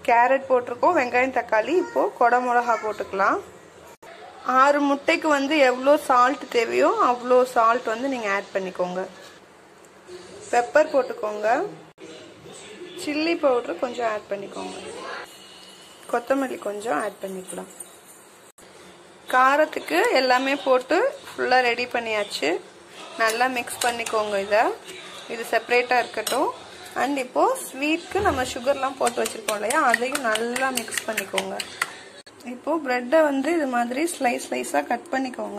carrot போட்டிருக்கோம் வெங்காயம் தக்காளி இப்போ கொடை மிளகா போட்டுக்கலாம் ஆறு முட்டைக்கு வந்து எவ்வளோ சால்ட் தேவையோ அவ்வளோ சால்ட் வந்து நீங்கள் ஆட் பண்ணிக்கோங்க பெப்பர் போட்டுக்கோங்க சில்லி பவுடர் கொஞ்சம் ஆட் பண்ணிக்கோங்க கொத்தமல்லி கொஞ்சம் ஆட் பண்ணிக்கலாம் காரத்துக்கு எல்லாமே போட்டு ஃபுல்லாக ரெடி பண்ணியாச்சு நல்லா மிக்ஸ் பண்ணிக்கோங்க இதை இது செப்பரேட்டாக இருக்கட்டும் அண்ட் இப்போது ஸ்வீட்க்கு நம்ம சுகர்லாம் போட்டு வச்சுருக்கோம் இல்லையா அதையும் நல்லா மிக்ஸ் பண்ணிக்கோங்க இப்போது ப்ரெட்டை வந்து இது மாதிரி ஸ்லைஸ் ஸ்லைஸாக கட் பண்ணிக்கோங்க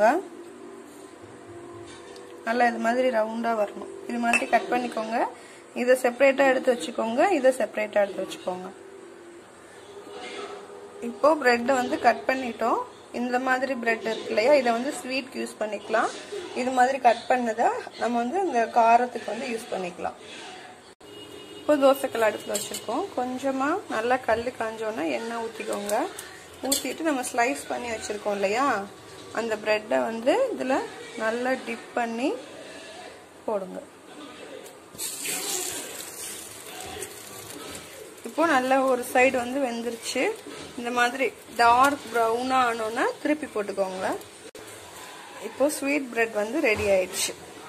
நல்லா இது மாதிரி ரவுண்டாக வரணும் இது மாதிரி கட் பண்ணிக்கோங்க இதை செப்பரேட்டாக எடுத்து வச்சுக்கோங்க இதை செப்பரேட்டாக எடுத்து வச்சுக்கோங்க இப்போ ப்ரெட்டை வந்து கட் பண்ணிட்டோம் இந்த மாதிரி பிரெட் இருக்கு இல்லையா இதை வந்து ஸ்வீட்க்கு யூஸ் பண்ணிக்கலாம் இது மாதிரி கட் பண்ணதை நம்ம வந்து இந்த காரத்துக்கு வந்து யூஸ் பண்ணிக்கலாம் இப்போ தோசைக்கல் அடுப்பில் வச்சுருக்கோம் கொஞ்சமாக நல்லா கல் காஞ்சோன்னா எண்ணெய் ஊற்றிக்கோங்க ஊற்றிட்டு நம்ம ஸ்லைஸ் பண்ணி வச்சுருக்கோம் இல்லையா அந்த ப்ரெட்டை வந்து இதில் நல்லா டிப் பண்ணி போடுங்க இப்போ நல்லா ஒரு சைடு வந்து வெந்துருச்சு இந்த மாதிரி டார்க் ப்ரௌனாக ஆனோன்னா திருப்பி போட்டுக்கோங்க இப்போ ஸ்வீட் பிரெட் வந்து ரெடி ஆயிடுச்சு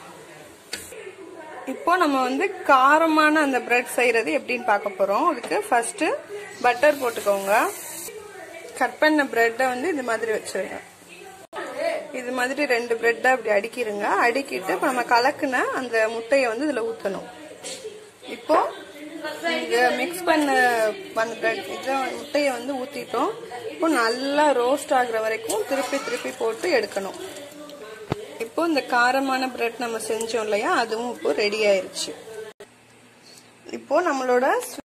இப்போ நம்ம வந்து காரமான அந்த பிரெட் செய்யறது எப்படின்னு பார்க்க போறோம் அதுக்கு ஃபர்ஸ்ட் பட்டர் போட்டுக்கோங்க கட் பண்ண பிரெட்டை வந்து இது மாதிரி வச்சிருங்க இது மாதிரி ரெண்டு பிரெட்டை அப்படி அடிக்கிருங்க அடிக்கிட்டு இப்போ நம்ம கலக்குன அந்த முட்டையை வந்து இதில் ஊற்றணும் இப்போ இதை மிக்ஸ் பண்ண அந்த பிரெட் இதை முட்டையை வந்து ஊற்றிட்டோம் இப்போ நல்லா ரோஸ்ட் ஆகுற வரைக்கும் திருப்பி திருப்பி போட்டு எடுக்கணும் இப்போ இந்த காரமான பிரெட் நம்ம செஞ்சோம் இல்லையா அதுவும் இப்போ ரெடி ஆயிருச்சு இப்போ நம்மளோட